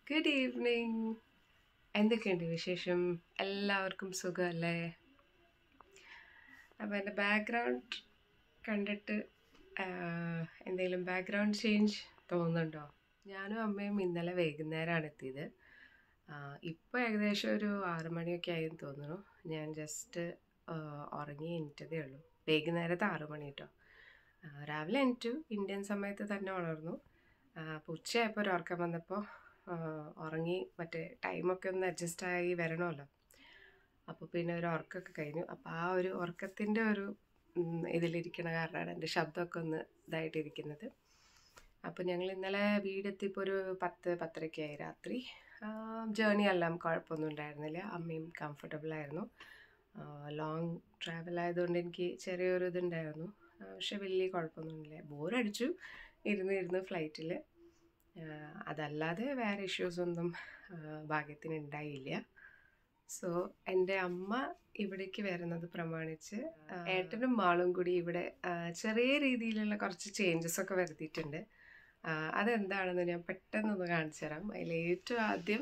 Good evening എന്തൊക്കെയുണ്ട് വിശേഷം എല്ലാവർക്കും സുഖമല്ലേ അപ്പോൾ എൻ്റെ ബാക്ക്ഗ്രൗണ്ട് കണ്ടിട്ട് എന്തെങ്കിലും ബാക്ക്ഗ്രൗണ്ട് ചേഞ്ച് തോന്നുന്നുണ്ടോ ഞാനും അമ്മയും ഇന്നലെ വൈകുന്നേരമാണ് എത്തിയത് ഇപ്പോൾ ഏകദേശം ഒരു ആറ് മണിയൊക്കെ ആയി എന്ന് തോന്നുന്നു ഞാൻ ജസ്റ്റ് ഉറങ്ങി എണീറ്റതേ ഉള്ളൂ വൈകുന്നേരത്തെ ആറ് മണി കേട്ടോ രാവിലെ എണീറ്റു ഇന്ത്യൻ സമയത്ത് തന്നെ ഉണർന്നു അപ്പോൾ ഉച്ചയായപ്പോൾ ഒരു ഉറക്കം വന്നപ്പോൾ ഉറങ്ങി മറ്റേ ടൈമൊക്കെ ഒന്ന് അഡ്ജസ്റ്റ് ആയി വരണമല്ലോ അപ്പോൾ പിന്നെ ഒരു ഉറക്കമൊക്കെ കഴിഞ്ഞു അപ്പോൾ ആ ഒരു ഉറക്കത്തിൻ്റെ ഒരു ഉം, ഇതിലിരിക്കണ കാരണമാണ് എൻ്റെ ശബ്ദമൊക്കെ ഒന്ന് ഇതായിട്ടിരിക്കുന്നത് അപ്പോൾ ഞങ്ങൾ ഇന്നലെ വീടെത്തിയപ്പോൾ ഒരു പത്ത് പത്തരയ്ക്കായി രാത്രി ജേണി എല്ലാം കുഴപ്പമൊന്നും ഉണ്ടായിരുന്നില്ല അമ്മയും കംഫർട്ടബിൾ ആയിരുന്നു ലോങ് ട്രാവൽ ആയതുകൊണ്ട് എനിക്ക് ചെറിയൊരു ഇതുണ്ടായിരുന്നു ആ, പക്ഷെ വലിയ കുഴപ്പമൊന്നുമില്ല ബോറടിച്ചു ഇരുന്ന് ഇരുന്ന് ഫ്ലൈറ്റിൽ അതല്ലാതെ വേറെ ഇഷ്യൂസ് ഒന്നും ആ, ഭാഗ്യത്തിന് ഉണ്ടായില്ല സോ എൻ്റെ അമ്മ ഇവിടേക്ക് വരുന്നത് പ്രമാണിച്ച് ആ, ഏട്ടനും മാളും കൂടി ഇവിടെ ആ, ചെറിയ രീതിയിലുള്ള കുറച്ച് ചേഞ്ചസ് ഒക്കെ വരുത്തിയിട്ടുണ്ട് ആ, അതെന്താണെന്ന് ഞാൻ പെട്ടെന്നൊന്ന് കാണിച്ചു തരാം അതിൽ ഏറ്റവും ആദ്യം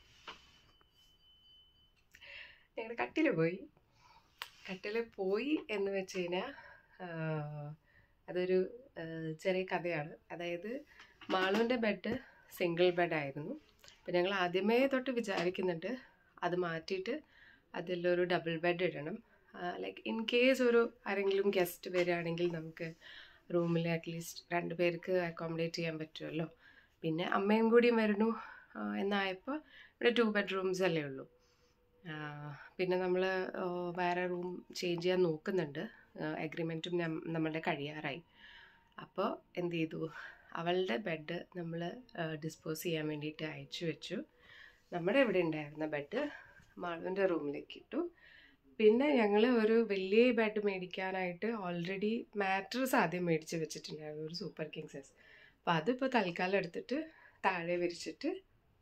ഞങ്ങളുടെ കട്ടിൽ പോയി കട്ടിൽ പോയി എന്ന് വെച്ച് കഴിഞ്ഞാൽ അതൊരു ആ, ചെറിയ കഥയാണ് അതായത് മാളുവിൻ്റെ ബെഡ് സിംഗിൾ ബെഡായിരുന്നു അപ്പം ഞങ്ങൾ ആദ്യമേ തൊട്ട് വിചാരിക്കുന്നുണ്ട് അത് മാറ്റിയിട്ട് അതിലൊരു ഡബിൾ ബെഡ് ഇടണം ലൈക്ക് ഇൻ കേസ് ഒരു ആരെങ്കിലും ഗസ്റ്റ് വരികയാണെങ്കിൽ നമുക്ക് റൂമിൽ അറ്റ്ലീസ്റ്റ് രണ്ട് പേർക്ക് അക്കോമഡേറ്റ് ചെയ്യാൻ പറ്റുമല്ലോ പിന്നെ അമ്മയും കൂടിയും വരുന്നു ആ, എന്നായപ്പോൾ ഇവിടെ ടു ബെഡ്റൂംസ് അല്ലേ ഉള്ളൂ ആ, പിന്നെ നമ്മൾ വേറെ റൂം ചേഞ്ച് ചെയ്യാൻ നോക്കുന്നുണ്ട് അഗ്രിമെൻറ്റും നമ്മളുടെ കഴിയാറായി അപ്പോൾ എന്ത് ചെയ്തു അവളുടെ ബെഡ് നമ്മൾ ഡിസ്പോസ് ചെയ്യാൻ വേണ്ടിയിട്ട് അയച്ചു വെച്ചു നമ്മുടെ ഇവിടെ ഉണ്ടായിരുന്ന ബെഡ് മാളുവിൻ്റെ റൂമിലേക്ക് ഇട്ടു പിന്നെ ഞങ്ങൾ ഒരു വലിയ ബെഡ് മേടിക്കാനായിട്ട് ഓൾറെഡി മാട്രസ് ആദ്യം മേടിച്ച് വെച്ചിട്ടുണ്ടായിരുന്നു ഒരു സൂപ്പർ കിങ് സൈസ് അപ്പോൾ അതിപ്പോൾ തൽക്കാലം എടുത്തിട്ട് താഴെ വിരിച്ചിട്ട്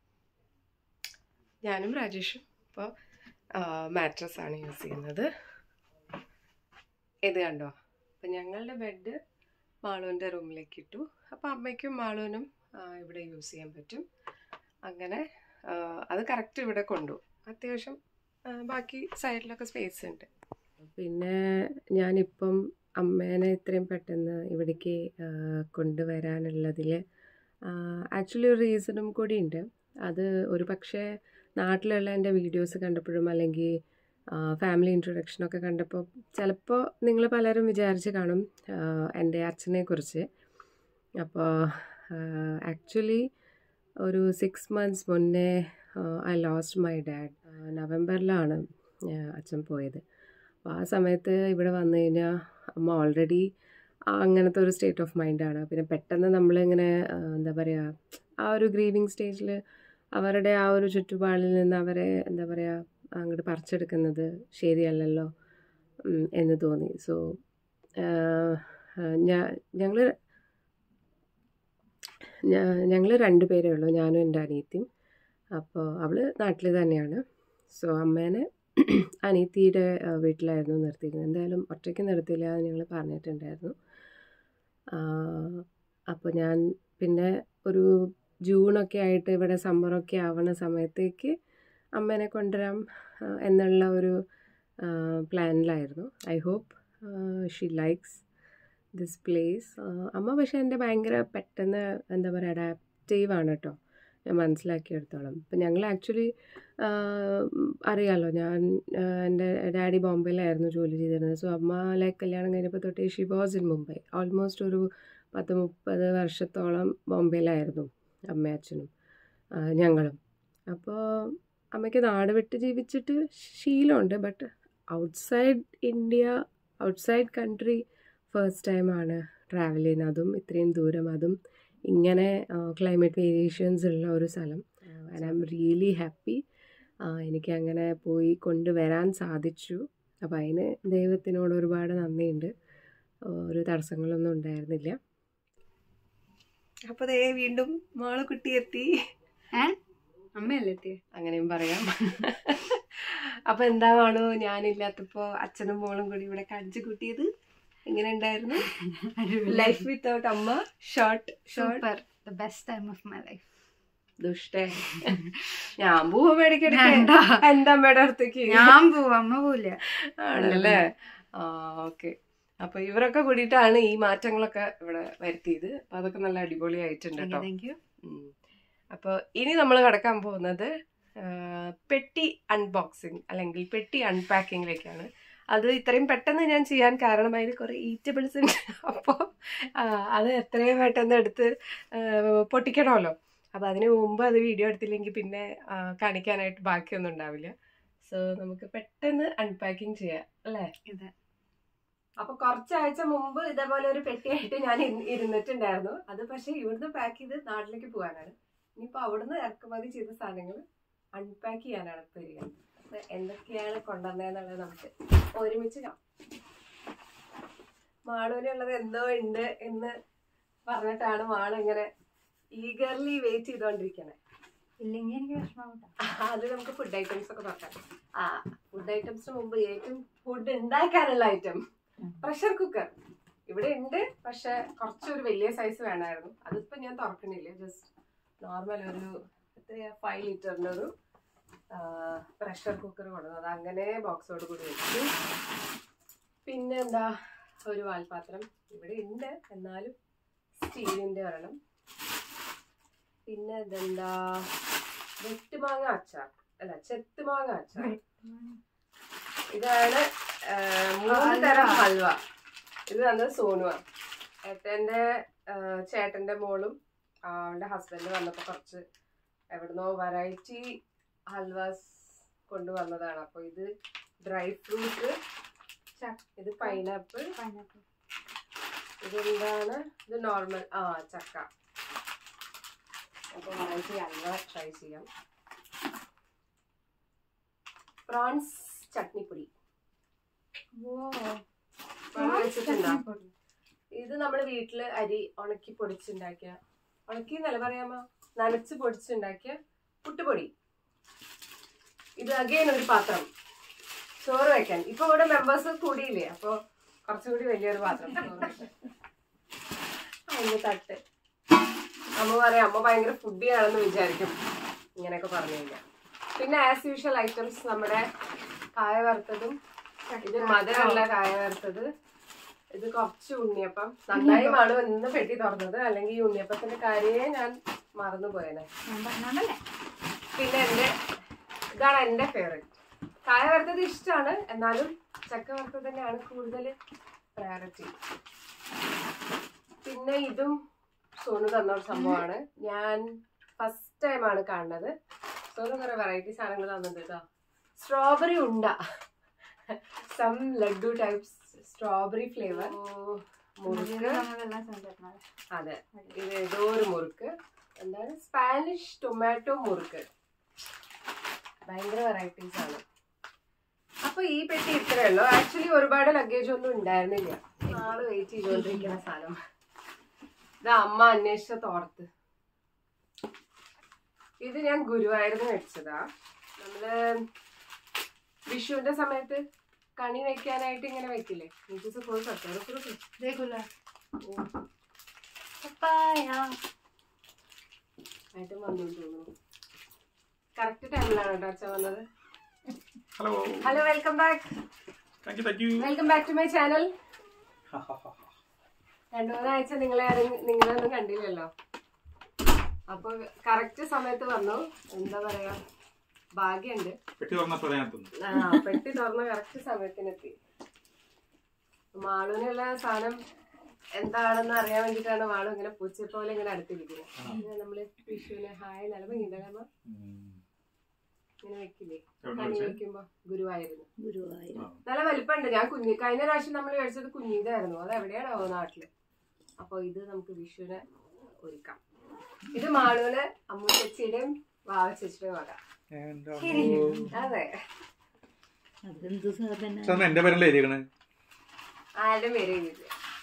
ഞാനും രാജേഷും ഇപ്പോൾ മാട്രസ് ആണ് യൂസ് ചെയ്യുന്നത് ഇത് കണ്ടോ അപ്പം ഞങ്ങളുടെ ബെഡ് മാളുവിൻ്റെ റൂമിലേക്ക് ഇട്ടു അപ്പോൾ അമ്മയ്ക്കും മാളുവിനും ആ, ഇവിടെ യൂസ് ചെയ്യാൻ പറ്റും അങ്ങനെ ആ, അത് കറക്റ്റ് ഇവിടെ കൊണ്ടു അത്യാവശ്യം ആ, ബാക്കി സൈഡിലൊക്കെ സ്പേസ് ഉണ്ട് പിന്നെ ഞാനിപ്പം അമ്മേനെ ഇത്രയും പെട്ടെന്ന് ഇവിടേക്ക് ആ, കൊണ്ടുവരാനുള്ളതിൽ ആക്ച്വലി ഒരു റീസണും കൂടി ഉണ്ട് അത് ഒരു പക്ഷേ നാട്ടിലുള്ള എൻ്റെ വീഡിയോസ് കണ്ടപ്പോഴും അല്ലെങ്കിൽ ഫാമിലി ഇൻട്രൊഡക്ഷനൊക്കെ കണ്ടപ്പോൾ ചിലപ്പോൾ നിങ്ങൾ പലരും വിചാരിച്ച് കാണും ആ, എൻ്റെ അച്ഛനെ കുറിച്ച് അപ്പോൾ ആക്ച്വലി ഒരു സിക്സ് മന്ത്സ് മുന്നേ ഐ ലോസ്റ്റ് മൈ ഡാഡ് നവംബറിലാണ് ആ, അച്ഛൻ പോയത് അപ്പോൾ ആ സമയത്ത് ഇവിടെ വന്നു കഴിഞ്ഞാൽ അമ്മ ഓൾറെഡി അങ്ങനത്തെ ഒരു സ്റ്റേറ്റ് ഓഫ് മൈൻഡാണ് പിന്നെ പെട്ടെന്ന് നമ്മളിങ്ങനെ ആ, എന്താ പറയുക ആ ഒരു ഗ്രീവിങ് സ്റ്റേജിൽ അവരുടെ ആ ഒരു ചുറ്റുപാടിൽ നിന്ന് അവരെ എന്താ പറയുക അങ്ങോട്ട് പറിച്ചെടുക്കുന്നത് ശരിയല്ലല്ലോ ഉം, എന്ന് തോന്നി സോ ഞാൻ ഞങ്ങൾ ഞങ്ങൾ രണ്ട് പേരേ ഉള്ളൂ ഞാനും എൻ്റെ അനിയത്തിയും അപ്പോൾ അവൾ നാട്ടിൽ തന്നെയാണ് സോ അമ്മേനെ അനിയത്തിയുടെ ആ, വീട്ടിലായിരുന്നു നിർത്തിയിരുന്നത് എന്തായാലും ഒറ്റയ്ക്ക് നിർത്തിയില്ല എന്ന് ഞങ്ങൾ പറഞ്ഞിട്ടുണ്ടായിരുന്നു അപ്പോൾ ഞാൻ പിന്നെ ഒരു ജൂണൊക്കെ ആയിട്ട് ഇവിടെ സമ്മറൊക്കെ ആവണ സമയത്തേക്ക് അമ്മേനെ കൊണ്ടുവരാം ആ, എന്നുള്ള ഒരു പ്ലാനിലായിരുന്നു I hope she likes this place അമ്മ പക്ഷേ എൻ്റെ ഭയങ്കര പെട്ടെന്ന് എന്താ പറയുക അഡാപ്റ്റീവ് ആണ് കേട്ടോ ഞാൻ മനസ്സിലാക്കിയെടുത്തോളം ഇപ്പം ഞങ്ങൾ ആക്ച്വലി അറിയാമല്ലോ ഞാൻ ആ, എൻ്റെ ഡാഡി ബോംബെയിലായിരുന്നു ജോലി ചെയ്തിരുന്നത് സോ അമ്മ ലൈക്ക് കല്യാണം കഴിഞ്ഞപ്പോൾ തൊട്ട് she was in Mumbai almost ഒരു പത്ത് മുപ്പത് വർഷത്തോളം ബോംബെയിലായിരുന്നു അമ്മയും അച്ഛനും ആ, ഞങ്ങളും അപ്പോൾ അമ്മയ്ക്ക് നാട് വിട്ട് ജീവിച്ചിട്ട് ശീലമുണ്ട് but outside India outside country first ടൈമാണ് ട്രാവൽ ചെയ്യുന്നത് അതും ഇത്രയും ദൂരം അതും ഇങ്ങനെ ക്ലൈമറ്റ് വേരിയേഷൻസ് ഉള്ള ഒരു സ്ഥലം and I'm really happy എനിക്ക് അങ്ങനെ പോയി കൊണ്ടുവരാൻ സാധിച്ചു അപ്പോൾ അതിന് ദൈവത്തിനോട് ഒരുപാട് നന്ദിയുണ്ട് ഒരു തടസ്സങ്ങളൊന്നും ഉണ്ടായിരുന്നില്ല അപ്പോൾ ദേ വീണ്ടും മോള് കുട്ടി എത്തി ഏ അമ്മയല്ലേ എത്തിയെ അങ്ങനെയും പറയാം അപ്പൊ എന്താണോ ഞാനില്ലാത്തപ്പോ അച്ഛനും മോളും കൂടി ഇവിടെ കടിച്ചു കൂട്ടിയത് എങ്ങനെ ഉണ്ടായിരുന്നു ലൈഫ് വിത്തൗട്ട് അമ്മ short short super the best time of my life ദുഷ്ടേ ഞാൻ പോവാ മേടിക്കട്ടെ വേണ്ട. എന്റെ അമ്മയുടെ അടുത്തേക്ക് ഞാൻ പോവും അമ്മ പോവില്ല ആണല്ലേ ആ ഓക്കെ അപ്പൊ ഇവരൊക്കെ കൂടിയിട്ടാണ് ഈ മാറ്റങ്ങളൊക്കെ ഇവിടെ വരുത്തിയത് അപ്പൊ അതൊക്കെ നല്ല അടിപൊളിയായിട്ടുണ്ട് കേട്ടോ താങ്ക് യു ഉം. അപ്പൊ ഇനി നമ്മൾ കടക്കാൻ പോകുന്നത് ആ, പെട്ടി അൺബോക്സിങ് അല്ലെങ്കിൽ പെട്ടി അൺപാക്കിങ്ങിലേക്കാണ് അത് ഇത്രയും പെട്ടെന്ന് ഞാൻ ചെയ്യാൻ കാരണം അതിൽ കുറേ ഈറ്റബിൾസ് ഉണ്ട് അപ്പോൾ അത് എത്രയും പെട്ടെന്ന് എടുത്ത് ആ, പൊട്ടിക്കണമല്ലോ അപ്പോൾ അതിന് മുമ്പ് അത് വീഡിയോ എടുത്തില്ലെങ്കിൽ പിന്നെ ആ, കാണിക്കാനായിട്ട് ബാക്കിയൊന്നും ഉണ്ടാവില്ല സോ നമുക്ക് പെട്ടെന്ന് അൺപാക്കിങ് ചെയ്യാം അല്ലേ അതെ. അപ്പൊ കുറച്ചാഴ്ച മുമ്പ് ഇതേപോലെ ഒരു പെട്ടിയായിട്ട് ഞാൻ ഇരു- ഇരുന്നിട്ടുണ്ടായിരുന്നു അത് പക്ഷെ ഇവിടുന്ന് പാക്ക് ചെയ്ത് നാട്ടിലേക്ക് പോകാനാണ് ഇനിയിപ്പോ അവിടുന്ന് ഇറക്കുമതി ചെയ്ത സാധനങ്ങൾ അൺപാക്ക് ചെയ്യാനാണ് ഇപ്പൊ വരിക അപ്പൊ എന്തൊക്കെയാണ് കൊണ്ടുവന്നതെന്നുള്ളത് നമുക്ക് ഒരുമിച്ച് കാണാം മാളുവിനുള്ളത് എന്തോ ഉണ്ട് എന്ന് പറഞ്ഞിട്ടാണ് മാള് ഇങ്ങനെ ഈഗർലി വെയിറ്റ് ചെയ്തോണ്ടിരിക്കണേ ഇല്ലെങ്കിൽ എനിക്ക് വിഷമാവട്ടെ അത് നമുക്ക് ഫുഡ് ഐറ്റംസ് ഒക്കെ നോക്കാം ആ ഫുഡ് ഐറ്റംസിന് മുമ്പ് ഏറ്റവും ഫുഡ് ഉണ്ടാക്കാനുള്ള ഐറ്റം പ്രഷർ കുക്കർ ഇവിടെ ഉണ്ട് പക്ഷെ കുറച്ചൊരു വലിയ സൈസ് വേണമായിരുന്നു അതിപ്പോ ഞാൻ തുറക്കണില്ല ജസ്റ്റ് നോർമൽ ഒരു എത്രയാ ഫൈവ് ലിറ്ററിന്റെ ഒരു പ്രഷർ കുക്കർ കൊണ്ടുവന്നത് അത് അങ്ങനെ ബോക്സോട് കൂടി വെച്ചു പിന്നെ എന്താ ഒരു വാൽപാത്രം ഇവിടെ ഉണ്ട് എന്നാലും സ്റ്റീലിന്റെ ഒരെണ്ണം പിന്നെ ഇതെന്താ വെട്ടുമാങ്ങ അച്ചാർ അല്ല ചെത്തുമാങ്ങ അച്ചാർ ഇതാണ് ആ, മൂന്ന് തരം ഹൽവ ഇത് തന്നത് സോനുവ ഏട്ടന്റെ ആ, ചേട്ടന്റെ മോളും ആ, അവളുടെ ഹസ്ബൻഡ് വന്നപ്പോ കുറച്ച് എവിടുന്നോ വെറൈറ്റി ഹൽവാസ് കൊണ്ടുവന്നതാണ് അപ്പൊ ഇത് ഡ്രൈ ഫ്രൂട്ട് ഇത് പൈനാപ്പിൾ പൈനാപ്പിൾ ഇതെന്താണ് ഇത് നോർമൽ ആ ചക്ക അപ്പൊ വെറൈറ്റി ഹൽവ ട്രൈ ചെയ്യാം പ്രോൺസ് ചട്നിപ്പൊടി വാങ്ങി വെച്ചിട്ടുണ്ടോ ഇത് നമ്മൾ വീട്ടില് അരി ഉണക്കി പൊടിച്ചുണ്ടാക്കിയ ഉണക്കി എന്നല്ല പറയാമോ നനച്ച് പൊടിച്ചുണ്ടാക്കിയ പുട്ടുപൊടി ഇത് അഗൈൻ ഒരു പാത്രം ചോറ് വെക്കാൻ ഇപ്പൊ ഇവിടെ മെമ്പേഴ്സ് കൂടിയില്ലേ അപ്പൊ കുറച്ചുകൂടി വലിയൊരു പാത്രം ചോറ് വെക്കാൻ അതിന് തട്ട് അമ്മ പറയാം അമ്മ ഭയങ്കര ഫുഡിയാണെന്ന് വിചാരിക്കും ഇങ്ങനെയൊക്കെ പറഞ്ഞു കഴിഞ്ഞാൽ പിന്നെ ആസ് യൂഷ്വൽ ഐറ്റംസ് നമ്മുടെ കായ വറുത്തതും ഇത് മധുരമുള്ള കായ വറുത്തത് ഇത് കുറച്ച് ഉണ്ണിയപ്പം നന്നായി മാളു ഇന്ന് പെട്ടി തുറന്നത് അല്ലെങ്കിൽ ഈ ഉണ്ണിയപ്പത്തിന്റെ കാര്യമേ ഞാൻ മറന്നു പോയേനെ ഞാൻ പറഞ്ഞോണ്ടല്ലേ പിന്നെ എന്റെ ഇതാണ് എന്റെ ഫേവറേറ്റ് കായ വറുത്തത് ഇഷ്ടമാണ് എന്നാലും ചക്ക വറുത്തത് തന്നെയാണ് കൂടുതൽ പ്രയോറിറ്റി പിന്നെ ഇതും സോനു തന്ന ഒരു സംഭവമാണ് ഞാൻ ഫസ്റ്റ് ടൈമാണ് കാണുന്നത് സോനു കുറെ വെറൈറ്റി സാധനങ്ങൾ തന്നിട്ടുണ്ട് കേട്ടോ സ്ട്രോബെറി ഉണ്ട some laddu types strawberry flavour മുറുക്ക് നമ്മളെല്ലാം സ്വന്തം അതെ ഇത് ഏതോ ഒരു മുറുക്ക് എന്താണ് സ്പാനിഷ് ടൊമാറ്റോ മുറുക്ക് ഭയങ്കര വെറൈറ്റീസ് ആണ് അപ്പൊ ഈ പെട്ടി ഇത്രയേ ഉള്ളൂ ആക്ച്വലി ഒരുപാട് ലഗേജ് ഒന്നും ഉണ്ടായിരുന്നില്ല ആള് വെയിറ്റ് ചെയ്തുകൊണ്ടിരിക്കുന്ന സാധനം ഇത് അമ്മ അന്വേഷിച്ച തോർത്ത് ഇത് ഞാൻ ഗുരുവായൂരിന്ന് വെച്ചതാ നമ്മള് വിഷുവിന്റെ സമയത്ത് കണി വെക്കാനായിട്ട് ഇങ്ങനെ വെക്കില്ലേ എനിക്ക് ഫുൾ സത്യം ദേഖുല ആയിട്ട് വന്നു തോന്നുന്നു കറക്റ്റ് ടൈമിലാണ് കേട്ടോ അച്ഛൻ വന്നത് hello hello welcome back thank you thank you welcome back to my channel രണ്ടു മൂന്നാഴ്ച നിങ്ങളെ ആരും- നിങ്ങളൊന്നും കണ്ടില്ലല്ലോ അപ്പൊ കറക്റ്റ് സമയത്ത് വന്നു എന്താ പറയാ ഭാഗ്യമുണ്ട് പെട്ടി തുറന്നപ്പോൾ അതിനകത്തുനിന്ന് ആ പെട്ടി തുറന്ന് കറക്റ്റ് സമയത്തിനെത്തി മാളുവിനുള്ള സാധനം എന്താണെന്ന് അറിയാൻ വേണ്ടിയിട്ടാണ് മാളു ഇങ്ങനെ പൂച്ച പോലെ ഇങ്ങനെ അടുത്തിരിക്കുന്നത് ഇത് നമ്മള് വിഷുവിന് ഹായ് നല്ല ഭംഗിണ്ടല്ലമ്മ ഇങ്ങനെ വെക്കില്ലേ എവിടെ കണി വെച്ചേ? വെക്കുമ്പോ ഗുരുവായൂരുന്ന് ഗുരുവായൂർ ആ. നല്ല വലിപ്പമുണ്ട് ഞാൻ കുഞ്ഞി കഴിഞ്ഞ പ്രാവശ്യം നമ്മൾ കഴിച്ചത് കുഞ്ഞിതായിരുന്നു അത് എവിടെയാണോ നാട്ടില് അപ്പൊ ഇത് നമുക്ക് വിഷുവിന് ഒരുക്കാം ഇത് മാളുവിന് അമ്മു ചേച്ചിയുടെയും വാവ ചേച്ചിയുടെയും വക എൻ്റെ അമ്മോ. അതെ അതെന്ത് സാധന സാറിന് എന്റെ പേരല്ലേ എഴുതിയേക്കണേ ആരുടെ പേര് എഴുതിയില്ല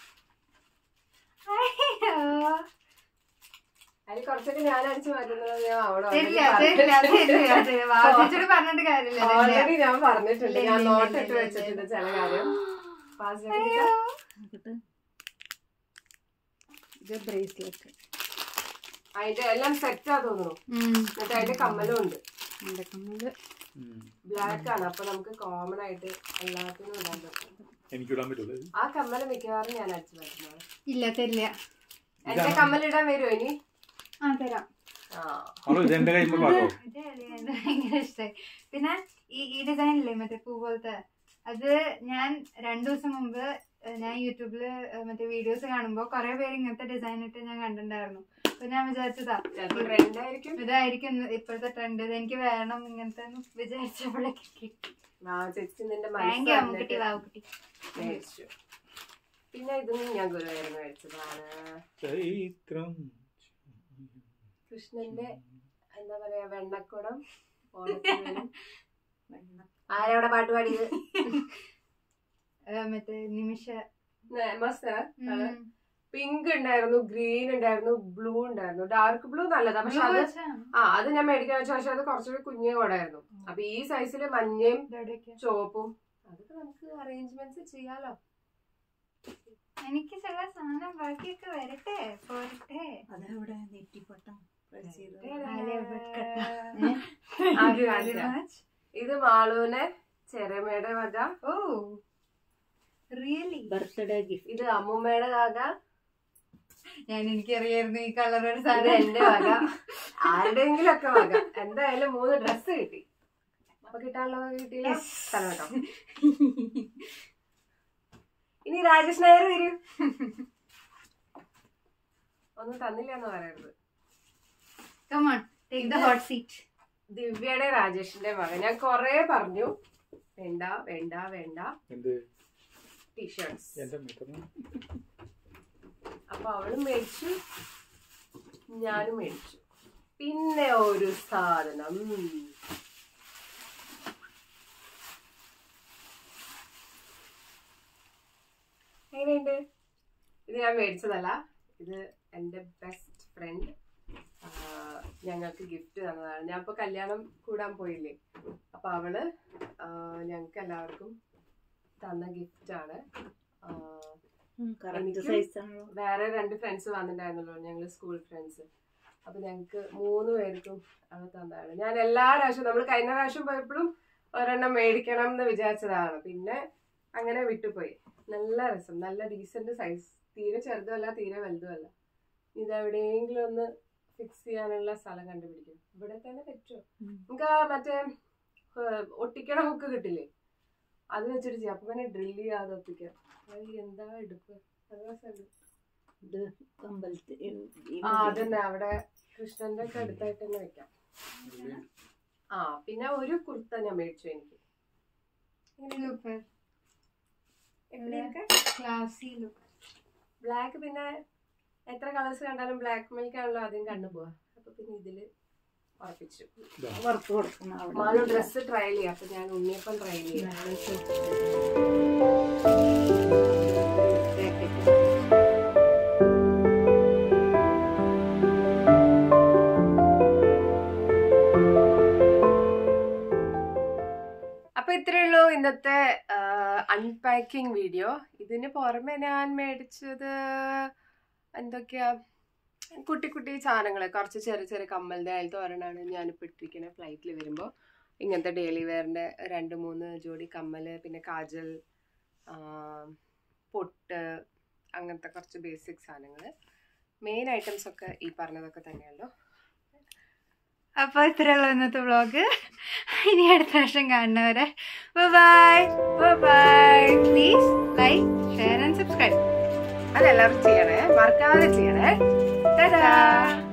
അതിൽ കുറച്ചൊക്കെ ഞാൻ അടിച്ചു മാറ്റുന്നത് ഞാൻ അവിടെ തരില്ല തരില്ല തരില്ല തരില്ല വാദിച്ചോട് പറഞ്ഞിട്ട് കാര്യമില്ല തരില്ല. ഓൾറെഡി ഞാൻ പറഞ്ഞിട്ടുണ്ട് ഞാൻ ഇല്ല, നോട്ട് ഇല്ല, ഇട്ട് ഇല്ല, വെച്ചിട്ടുണ്ട് ചില കാര്യം പാസ് ഇത് ബ്രേസ്ലെറ്റ് അതിന്റെ എല്ലാം സെറ്റാ തോന്നുന്നു എന്നിട്ട് അതിന്റെ കമ്മലും ഉണ്ട് ഉം. ബ്ലാക്ക് ആണ് അപ്പൊ നമുക്ക് കോമൺ ആയിട്ട് എല്ലാത്തിനും ഇടാൻ പറ്റും എനിക്ക് ഇടാൻ പറ്റുള്ളൂ ആ കമ്മല് മിക്കവാറും ഞാൻ അടിച്ചു മാറ്റുന്നത് ഇല്ല തരില്ല എന്റെ കമ്മലിടാൻ വരുമോ ഇനി ആ തരാം ആ അവള് ഇത് എന്റെ കയ്യിൽ പാക്കോ അതെ അതെ എനിക്ക് ഭയങ്കര ഇഷ്ടമായി പിന്നെ ഈ ഈ ഡിസൈൻ ഇല്ലേ മറ്റേ പൂ പോലത്തെ അത് ഞാൻ രണ്ടു ദിവസം മുമ്പ് ഏഹ്, ഞാൻ യൂട്യൂബില് ഏഹ്, മറ്റേ വീഡിയോസ് കാണുമ്പോൾ കുറെ പേര് ഇങ്ങനത്തെ ഡിസൈൻ ഇട്ട് ഞാൻ കണ്ടിട്ടുണ്ടായിരുന്നു അപ്പൊ ഞാൻ വിചാരിച്ചതാ ചിലപ്പോ ട്രെൻഡ് ആയിരിക്കും ഇതായിരിക്കും ഇന്ന് ഇപ്പോഴത്തെ ട്രെൻഡ് ഇത് എനിക്ക് വേണം ഇങ്ങനത്തെ എന്ന് വിചാരിച്ചപ്പോഴേക്ക് കിട്ടി ആ ചേച്ചി നിന്റെ താങ്ക് യു അമ്മുക്കുട്ടി വാവുക്കുട്ടി മേടിച്ചു പിന്നെ ഇതും ഞാൻ ഗുരുവായൂർന്ന് മേടിച്ചതാണ് ചൈത്രം കൃഷ്ണന്റെ എന്താ പറയാ വെണ്ണക്കുടം ഓണത്തിന് ആരവിടെ പാട്ട് പാടിയത് ഏഹ്, മറ്റേ നിമിഷ മസ്ത ഉം. പിങ്ക് ഉണ്ടായിരുന്നു ഗ്രീൻ ഉണ്ടായിരുന്നു ബ്ലൂ ഉണ്ടായിരുന്നു ഡാർക്ക് ബ്ലൂ നല്ലതാ പക്ഷെ Blue അത് വെച്ചാണ്. ആ അത് ഞാൻ മേടിക്കാൻ വെച്ച പക്ഷെ അത് കുറച്ചുകൂടി കുഞ്ഞേ കൂടായിരുന്നു അപ്പൊ ഈ സൈസില് മഞ്ഞയും ഇതെവിടെയൊക്കെയാ? ചുവപ്പും അതൊക്കെ നമുക്ക് അറേഞ്ച്മെന്റ്സ് ചെയ്യാലോ എനിക്ക് ചില സാധനം ബാക്കിയൊക്കെ വരട്ടെ പോരട്ടെ അതവിടെ നെറ്റിപ്പട്ടം press ചെയ്ത് ആ, കാണിക്കാം. ഇത് മാളൂനെ ചെരമയുടെ വക ഓ റിയലി ബർത്ത്ഡേ ഗിഫ്റ്റ് ഇത് അമ്മൂമ്മയുടെ വക ഞാൻ എനിക്കറിയായിരുന്നു ഈ കളർ ഒരു ഇത് സാധനം എന്റെ വക ആരുടെയെങ്കിലും ഒക്കെ വക എന്തായാലും മൂന്ന് ഡ്രസ്സ് കിട്ടി അപ്പൊ കിട്ടാനുള്ളത് കിട്ടിയില്ല സ്ഥലം കേട്ടോ ഇനി രാജേഷ് നായർ വരൂ ഒന്നും തന്നില്ല എന്ന് പറയരുത് come on take the hot seat ദിവ്യയുടെ രാജേഷിന്റെ മകൻ ഞാൻ കൊറേ പറഞ്ഞു വേണ്ട വേണ്ട വേണ്ട എന്ത് ടീഷർട്സ് എന്റെ മീറ്ററിന് അപ്പൊ അവളും മേടിച്ചു ഞാനും മേടിച്ചു പിന്നെ ഒരു സാധനം എങ്ങനെയുണ്ട് ഇത് ഞാൻ മേടിച്ചതല്ല ഇത് എൻ്റെ ബെസ്റ്റ് ഫ്രണ്ട് ഞങ്ങൾക്ക് ഗിഫ്റ്റ് തന്നതാണ് ഞാൻ ഇപ്പൊ കല്യാണം കൂടാൻ പോയില്ലേ അപ്പൊ അവള് ഞങ്ങൾക്ക് എല്ലാവർക്കും തന്ന ഗിഫ്റ്റാണ് കറക്റ്റ് എനിക്കും സൈസ് ആണല്ലോ വേറെ രണ്ട് ഫ്രണ്ട്സ് വന്നിട്ടുണ്ടായിരുന്നല്ലോ ഞങ്ങൾ സ്കൂൾ ഫ്രണ്ട്സ് അപ്പൊ ഞങ്ങൾക്ക് മൂന്ന് പേർക്കും അവ തന്നതാണ് ഞാൻ എല്ലാ പ്രാവശ്യവും നമ്മൾ കഴിഞ്ഞ പ്രാവശ്യം പോയപ്പോഴും ഒരെണ്ണം മേടിക്കണം എന്ന് വിചാരിച്ചതാണ് പിന്നെ അങ്ങനെ വിട്ടുപോയി നല്ല രസം നല്ല ഡീസന്റ് സൈസ് തീരെ ചെറുതുമല്ല തീരെ വലുതുമല്ല ഇത് എവിടെയെങ്കിലും ഒന്ന് ഫിക്സ് ചെയ്യാനുള്ള സ്ഥലം കണ്ടുപിടിക്കും ഇവിടെ തന്നെ പറ്റുമോ ഉം. നമുക്ക് ആ മറ്റേ ഏഹ്, ഒട്ടിക്കണ ഹുക്ക് കിട്ടില്ലേ അത് വെച്ചിട്ട് ചെയ്യാം അപ്പൊ പിന്നെ ഡ്രില്ല് ചെയ്യാതെ ഒട്ടിക്കാം അത് എന്താ എടുക്കുക അത് രസമുണ്ട് ഇത് കമ്പലത്ത് ആ അതന്നെ അവിടെ കൃഷ്ണന്റെ ഒക്കെ അടുത്തായിട്ട് തന്നെ വെക്കാം ആ പിന്നെ ഒരു കുർത്ത ഞാൻ മേടിച്ചു എനിക്ക് സൂപ്പർ ക്ലാസി ലുക്ക് ബ്ലാക്ക് പിന്നെ എത്ര കളേഴ്സ് കണ്ടാലും ബ്ലാക്ക് മിൽക്ക് ആണല്ലോ ആദ്യം കണ്ടു പോവാ അപ്പൊ പിന്നെ ഇതില് ഉറപ്പിച്ചു വറുത്ത് കൊടുക്കുന്ന മാളു അവിടെ ഡ്രസ്സ് ട്രയൽ ചെയ്യാം അപ്പൊ ഞാൻ ഉണ്ണിയപ്പം ട്രയൽ ചെയ്യാം അപ്പൊ ഇത്രയേ ഉള്ളൂ ഇന്നത്തെ അൺപാക്കിംഗ് വീഡിയോ ഇതിന് പുറമെ ഞാൻ മേടിച്ചത് എന്തൊക്കെയാ കുട്ടി കുട്ടി സാധനങ്ങൾ കുറച്ച് ചെറിയ ചെറിയ കമ്മലിൻ്റെ അതിലത്തെ ഒരെണ്ണമാണ് ഞാനിപ്പോൾ ഇട്ടിരിക്കുന്നത് ഫ്ലൈറ്റിൽ വരുമ്പോൾ ഇങ്ങനത്തെ ഡെയിലി വെയറിൻ്റെ രണ്ട് മൂന്ന് ജോഡി കമ്മൽ പിന്നെ കാജൽ ആ, പൊട്ട് അങ്ങനത്തെ കുറച്ച് ബേസിക് സാധനങ്ങൾ മെയിൻ ഐറ്റംസ് ഒക്കെ ഈ പറഞ്ഞതൊക്കെ തന്നെയല്ലോ അപ്പൊ ഇത്രയുള്ള ഇന്നത്തെ വ്ളോഗ് ഇനി അടുത്ത പ്രാവശ്യം കാണുന്നവരെ bye bye please like share and subscribe അതെല്ലാവരും ചെയ്യണേ മറക്കാതെ ചെയ്യണേ ടാറ്റാ